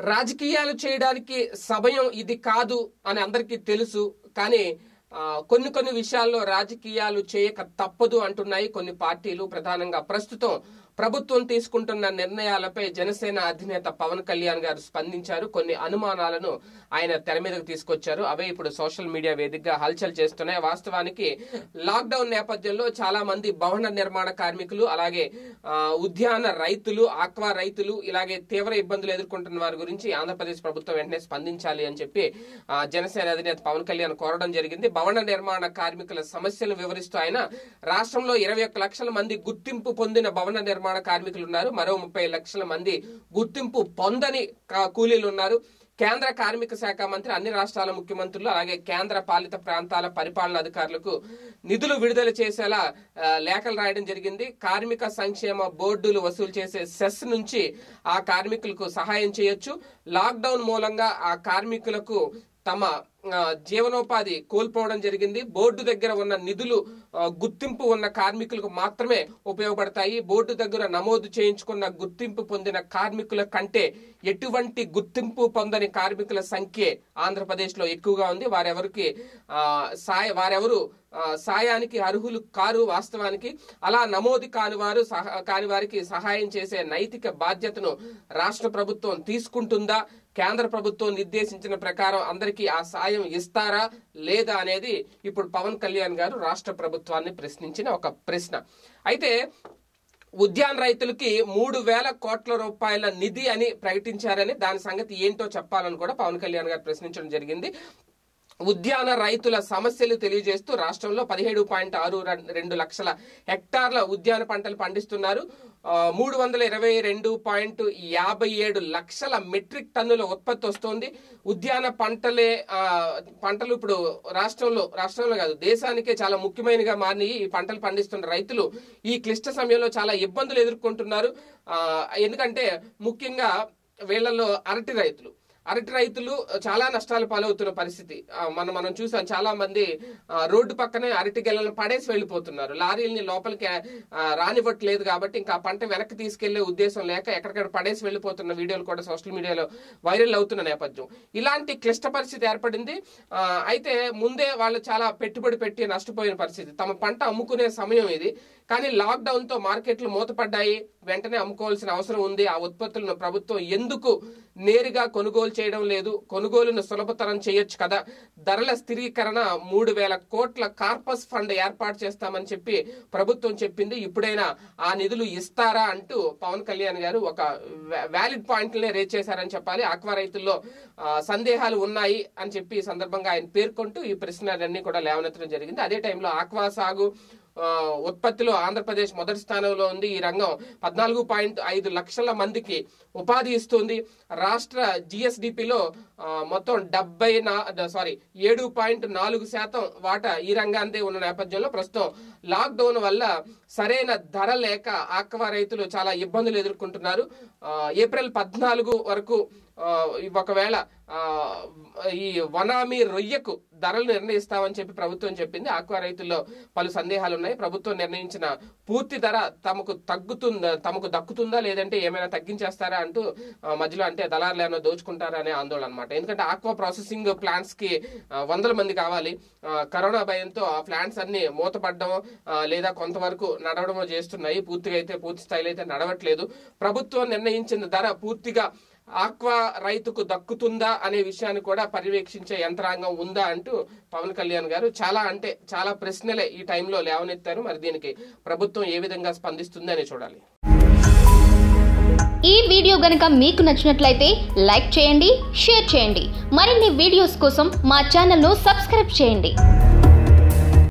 రాజకీయాలు చేయడానికి సమయం ఇది కాదు అని అందరికీ తెలుసు కానీ ఆ, కొన్ని కొన్ని విషయాల్లో రాజకీయాలు చేయక తప్పదు అంటున్నాయి కొన్ని పార్టీలు ప్రధానంగా ప్రస్తుతం ప్రభుత్వం తీసుకుంటున్న నిర్ణయాలపై జనసేన అధినేత పవన్ కళ్యాణ్ గారు స్పందించారు కొన్ని అనుమానాలను ఆయన తెర మీదకు తీసుకొచ్చారు అవే ఇప్పుడు సోషల్ మీడియా వేదికగా హల్చల్ చేస్తున్నాయి వాస్తవానికి లాక్డౌన్ నేపథ్యంలో చాలా మంది భవన నిర్మాణ కార్మికులు అలాగే ఆ, ఉద్యాన రైతులు ఆక్వా రైతులు ఇలాగే తీవ్ర ఇబ్బందులు ఎదుర్కొంటున్న వారి గురించి ఆంధ్రప్రదేశ్ ప్రభుత్వం వెంటనే స్పందించాలి అని చెప్పి ఆ, జనసేన అధినేత పవన్ కళ్యాణ్ కోరడం జరిగింది భవన నిర్మాణ కార్మికుల సమస్యలు వివరిస్తూ ఆయన రాష్ట్రంలో ఇరవై ఒక్క లక్షల మంది గుర్తింపు పొందిన భవన నిర్మాణ కార్మికులు ఉన్నారు మరో ముప్పై లక్షల మంది గుర్తింపు పొందని కా- కూలీలు ఉన్నారు కేంద్ర కార్మిక శాఖ మంత్రి అన్ని రాష్ట్రాల ముఖ్యమంత్రులు అలాగే కేంద్ర పాలిత ప్రాంతాల పరిపాలన అధికారులకు నిధులు విడుదల చేసేలా ఆ, లేఖలు రాయడం జరిగింది కార్మిక సంక్షేమ బోర్డులు వసూలు చేసే సెస్ నుంచి ఆ కార్మికులకు సహాయం చేయొచ్చు లాక్డౌన్ మూలంగా ఆ కార్మికులకు తమ ఆ, జీవనోపాధి కోల్పోవడం జరిగింది బోర్డు దగ్గర ఉన్న నిధులు ఆ, గుర్తింపు ఉన్న కార్మికులకు మాత్రమే ఉపయోగపడతాయి బోర్డు దగ్గర నమోదు చేయించుకున్న గుర్తింపు పొందిన కార్మికుల కంటే ఎటువంటి గుర్తింపు పొందని కార్మికుల సంఖ్య ఆంధ్రప్రదేశ్ లో ఎక్కువగా ఉంది వారెవరికి ఆ, సాయ వారెవరు ఆ, సాయానికి అర్హులు కారు వాస్తవానికి అలా నమోదు కాని వారు సహ- కాని వారికి సహాయం చేసే నైతిక బాధ్యతను రాష్ట్ర ప్రభుత్వం తీసుకుంటుందా కేంద్ర ప్రభుత్వం నిర్దేశించిన ప్రకారం అందరికీ ఆ సాయం ఇస్తారా లేదా అనేది ఇప్పుడు పవన్ కళ్యాణ్ గారు రాష్ట్ర ప్రభుత్వాన్ని ప్రశ్నించిన ఒక ప్రశ్న అయితే ఉద్యాన రైతులకి మూడు వేల కోట్ల రూపాయల నిధి అని ప్రకటించారని దాని సంగతి ఏంటో చెప్పాలని కూడా పవన్ కళ్యాణ్ గారు ప్రశ్నించడం జరిగింది ఉద్యాన రైతుల సమస్యలు తెలియజేస్తూ రాష్ట్రంలో పదిహేడు పాయింట్ ఆరు రెండు లక్షల హెక్టార్ల ఉద్యాన పంటలు పండిస్తున్నారు మూడు వందల ఇరవై రెండు పాయింట్ యాభై ఏడు లక్షల మెట్రిక్ టన్నుల ఉత్పత్తి వస్తోంది ఉద్యాన పంటలే ఆ, పంటలు ఇప్పుడు రాష్ట్రంలో రాష్ట్రంలో కాదు దేశానికే చాలా ముఖ్యమైనగా మారి ఈ పంటలు పండిస్తున్న రైతులు ఈ క్లిష్ట సమయంలో చాలా ఇబ్బందులు ఎదుర్కొంటున్నారు ఆ, ఎందుకంటే ముఖ్యంగా వీళ్ళలో అరటి రైతులు అరటి రైతులు చాలా నష్టాలు పాలవుతున్న పరిస్థితి ఆ, మనం మనం చూసాం చాలా మంది ఆ, రోడ్డు పక్కనే అరటి గెలను పడేసి వెళ్ళిపోతున్నారు లారీల్ని లోపలికి ఆ, రానివ్వట్లేదు కాబట్టి ఇంకా ఆ పంట వెనక్కి తీసుకెళ్లే ఉద్దేశం లేక ఎక్కడికక్కడ పడేసి వెళ్ళిపోతున్న వీడియోలు కూడా సోషల్ మీడియాలో వైరల్ అవుతున్న నేపథ్యం ఇలాంటి క్లిష్ట పరిస్థితి ఏర్పడింది ఆ, అయితే ముందే వాళ్ళు చాలా పెట్టుబడి పెట్టి నష్టపోయిన పరిస్థితి తమ పంట అమ్ముకునే సమయం ఇది కానీ లాక్డౌన్ తో మార్కెట్లు మూతపడ్డాయి వెంటనే అమ్ముకోవాల్సిన అవసరం ఉంది ఆ ఉత్పత్తులను ప్రభుత్వం ఎందుకు నేరుగా కొనుగోలు చేయడం లేదు కొనుగోలును సులభతరం చేయొచ్చు కదా ధరల స్థిరీకరణ మూడు వేల కోట్ల కార్పస్ ఫండ్ ఏర్పాటు చేస్తామని చెప్పి ప్రభుత్వం చెప్పింది ఇప్పుడైనా ఆ నిధులు ఇస్తారా అంటూ పవన్ కళ్యాణ్ గారు ఒక వ్యాలిడ్ పాయింట్లనే రేజ్ చేశారని చెప్పాలి ఆక్వా రైతుల్లో ఆ, సందేహాలు ఉన్నాయి అని చెప్పి ఈ సందర్భంగా ఆయన పేర్కొంటూ ఈ ప్రశ్నలన్నీ కూడా లేవనెత్తడం జరిగింది అదే టైంలో ఆక్వా సాగు ఆ, ఉత్పత్తిలో ఆంధ్రప్రదేశ్ మొదటి స్థానంలో ఉంది ఈ రంగం పద్నాలుగు పాయింట్ ఐదు లక్షల మందికి ఉపాధి ఇస్తుంది రాష్ట్ర జిఎస్డిపిలో మొత్తం డెబ్బై నా సారీ ఏడు పాయింట్ నాలుగు శాతం వాటా ఈ రంగాందే ఉన్న నేపథ్యంలో ప్రస్తుతం లాక్డౌన్ వల్ల సరైన ధర లేక ఆక్వా రైతులు చాలా ఇబ్బందులు ఎదుర్కొంటున్నారు ఆ, ఏప్రిల్ పద్నాలుగు వరకు ఆ, ఒకవేళ ఆ, ఈ వనామీ రొయ్యకు ధరలు నిర్ణయిస్తామని చెప్పి ప్రభుత్వం చెప్పింది ఆక్వా రైతుల్లో పలు సందేహాలు ఉన్నాయి ప్రభుత్వం నిర్ణయించిన పూర్తి ధర తమకు తగ్గుతుందా తమకు దక్కుతుందా లేదంటే ఏమైనా తగ్గించేస్తారా అంటూ ఆ, మధ్యలో అంటే దళారులు ఏమైనా దోచుకుంటారా అనే ఆందోళన అనమాట ఎందుకంటే ఆక్వా ప్రాసెసింగ్ ప్లాంట్స్ కి ఆ, వందల మంది కావాలి ఆ, కరోనా భయంతో ఆ ప్లాంట్స్ అన్ని మూతపడడం ఆ, లేదా కొంతవరకు నడవడమో చేస్తున్నాయి పూర్తిగా అయితే పూర్తి స్థాయిలో అయితే నడవట్లేదు ప్రభుత్వం నిర్ణయించిన ధర పూర్తిగా ఆక్వా రైతుకు దక్కుతుందా అనే విషయాన్ని కూడా పర్యవేక్షించే యంత్రాంగం ఉందా అంటూ పవన్ కళ్యాణ్ గారు చాలా అంటే చాలా ప్రశ్నలే ఈ టైంలో లేవనెత్తారు మరి దీనికి ప్రభుత్వం ఏ విధంగా స్పందిస్తుంది అని చూడాలి ఈ వీడియో గనుక మీకు నచ్చినట్లయితే లైక్ చేయండి షేర్ చేయండి మరిన్ని వీడియోస్ కోసం మా ఛానల్ను సబ్స్క్రైబ్ చేయండి